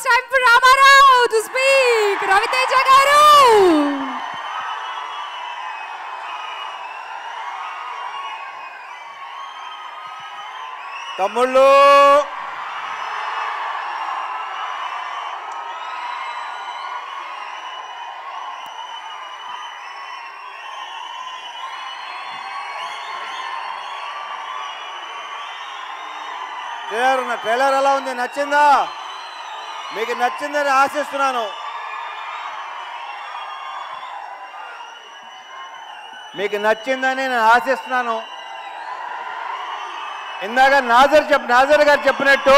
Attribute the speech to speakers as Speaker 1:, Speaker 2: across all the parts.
Speaker 1: it's time for Ramarao to speak Raviteja garu
Speaker 2: తమ్ముళ్ళు trailer ఉన్న trailer ఎలా ఉంది నచ్చిందా మీకు నచ్చిందని ఆశిస్తున్నాను మీకు నచ్చిందని నేను ఆశిస్తున్నాను ఇందాక నాజర్ చెప్ నాజర్ గారు చెప్పినట్టు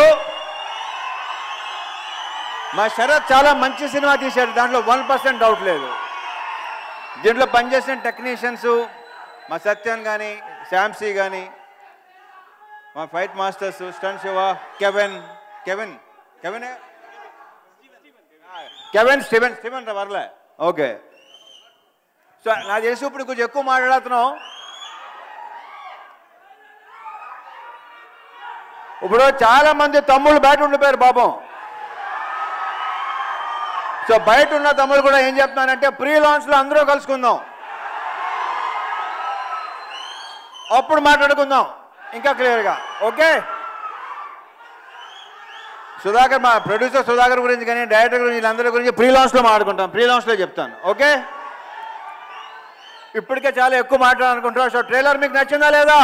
Speaker 2: మా శరత్ చాలా మంచి సినిమా తీశాడు దాంట్లో వన్ పర్సెంట్ డౌట్ లేదు దీంట్లో పనిచేసిన టెక్నీషియన్స్ మా సత్యన్ కానీ శాంసీ కానీ మా fight masters stun Siva Kevin Kevin Kevin Kevin Steven Steven రా వర్లే ఓకే సో నా తెలిసి ఇప్పుడు కొంచెం ఎక్కువ మాట్లాడుతున్నాం ఇప్పుడు చాలా మంది తమ్ముళ్ళు బయట ఉండిపోయారు పాపం సో బయట ఉన్న తమ్ముళ్ళు కూడా ఏం చెప్తున్నానంటే ప్రీ లాంచ్లో అందరూ కలుసుకుందాం అప్పుడు మాట్లాడుకుందాం ఇంకా క్లియర్గా ఓకే సుధాకర్ మా ప్రొడ్యూసర్ సుధాకర్ గురించి కానీ డైరెక్టర్ గురించి వీళ్ళందరి గురించి ప్రీ లాంచ్లో మాట్లాడుకుంటాం ప్రీ లాంచ్లో చెప్తాను ఓకే ఇప్పటికే చాలా ఎక్కువ మాట్లాడాలనుకుంటున్నా సో ట్రైలర్ మీకు నచ్చిందా లేదా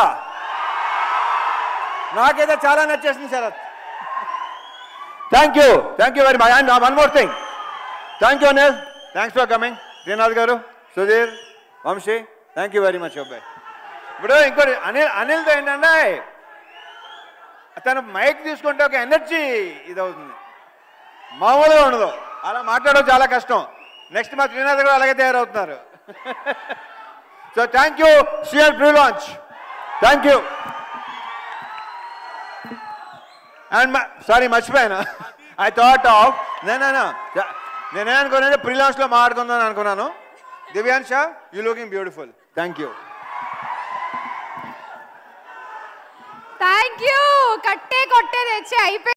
Speaker 2: నాకైతే చాలా నచ్చేసింది Sarath thank you thank you very much and one more thing thank you Anil thanks for coming Srinath garu Sudheer Vamsi thank you very much అబ్బాయి ఇప్పుడు ఇంకోటి అనిల్ అనిల్తో ఏంటంటే తను మైక్ తీసుకుంటే ఒక ఎనర్జీ ఇది అవుతుంది మామూలుగా ఉండదు అలా మాట్లాడడం చాలా కష్టం నెక్స్ట్ మా శ్రీనాథ్ గారు అలాగే తయారవుతున్నారు so thank you CR pre launch thank you and sorry మర్చిపోయాను ఐ థాట్ ఆఫ్ నేనేనా నేనే అనుకున్నాను ప్రీ లాంచ్లో మాట్లాడుకుందాం అనుకున్నాను Divyansha you looking beautiful thank you
Speaker 1: thank you కట్టే కొట్టే తెచ్చి అయిపోయి